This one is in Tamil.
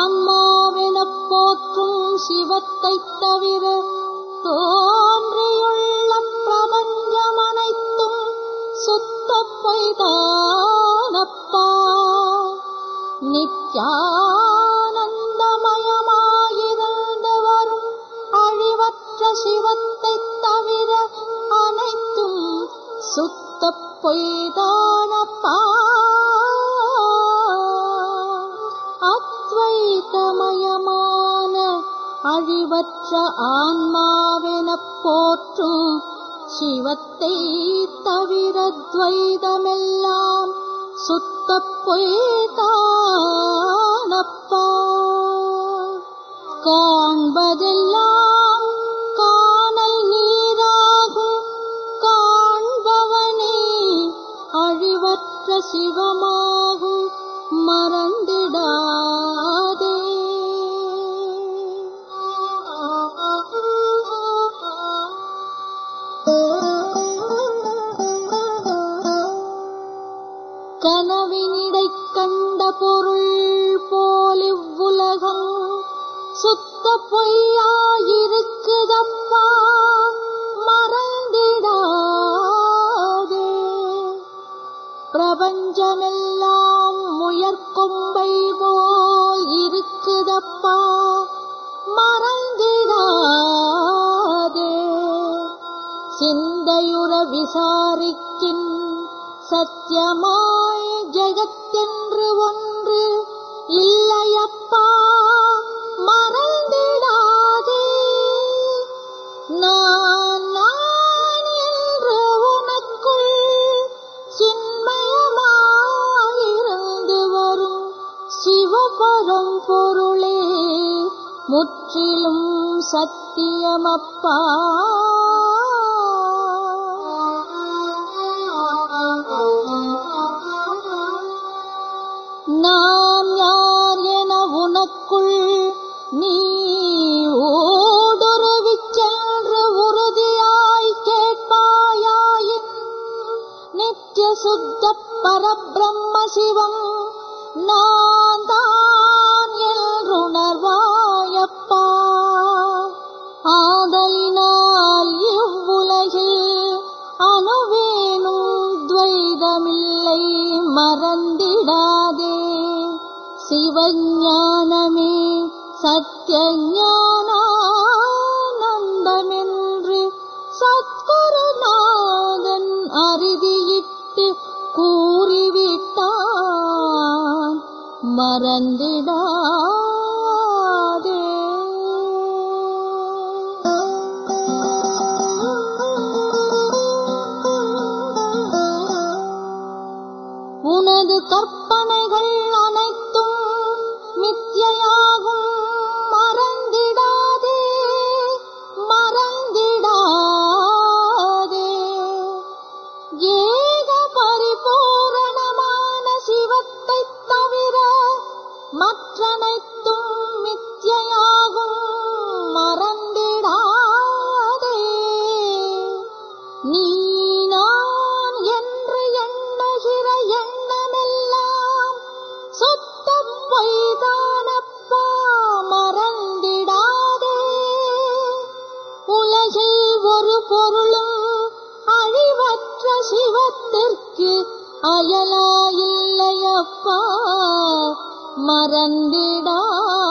ஆன்மாவெனப் போற்றும் சிவத்தைத் தவிர தோன்றியுள்ள பிரபஞ்சமனைத்தும் சுத்தப் பொய்தானப்பா நித்யானந்தமயமாயிருந்து வரும் அழிவற்ற சிவத்தைத் தவிர அனைத்தும் சுத்தப் பொய்தானப்பா அத்வைதமயமான அழிவற்ற ஆன்மாவெனப் போற்றும் சிவத்தை தவிர துவைதமெல்லாம் சுத்தப் பொய்தானப்பா காண்பதெல்லாம் காணல் நீராகும் காண்பவனே அழிவற்ற சிவமாகும் மறந்திடாதே கனவினிடைக் கண்ட பொருள் போலிவ்வுலகம் சுத்த பொய்யாயிருக்குதப்பா மறந்திடாதே பிரபஞ்சமெல்லாம் முயற்கொம்பை போல் இருக்குதப்பா மறந்திடாதே சிந்தையுற விசாரிக்கின் சத்தியமாய் ஜெகத்தென்று ஒன்று இல்லையப்பா மறந்திடாதே நான் நான் என்று உனக்குள் சின்மயமாயிருந்து வரும் சிவபரம் பொருளே முற்றிலும் சத்தியமப்பா நான் யார் என உனக்குள் நீ ஊடுருவிச் சென்று உறுதியாய் கேட்பாயாயின் நித்திய சுத்த பரபிரம்ம சிவம் நான் தான் என்றுணர்வாயப்பா ஆதலினால் இவ்வுலகில் அணுவேனும் துவைதமில்லை மறந்திடாதே சிவஞானமே சத்திய ஞானானந்தமென்று சத்குருநாதன் அறுதியிட்டு கூறிவிட்டான் மறந்திடாதே உனது கற்பனைகள் அனைத்தும் மித்தியாகும் மறந்திடாதே மறந்திடாதே ஏக பரிபூரணமான சிவத்தைத் தவிர மற்றனைத்தும் மித்தியாகும் மறந்திடாதே நீ நான் என்று எண்ணுகிற எண்ணமெல்லாம் சுத்த பொய்தானப்பா மறந்திடாதே உலகில் ஒரு பொருளும் அழிவற்ற சிவத்திற்கு அயலாயில்லையப்பா மறந்திடாதே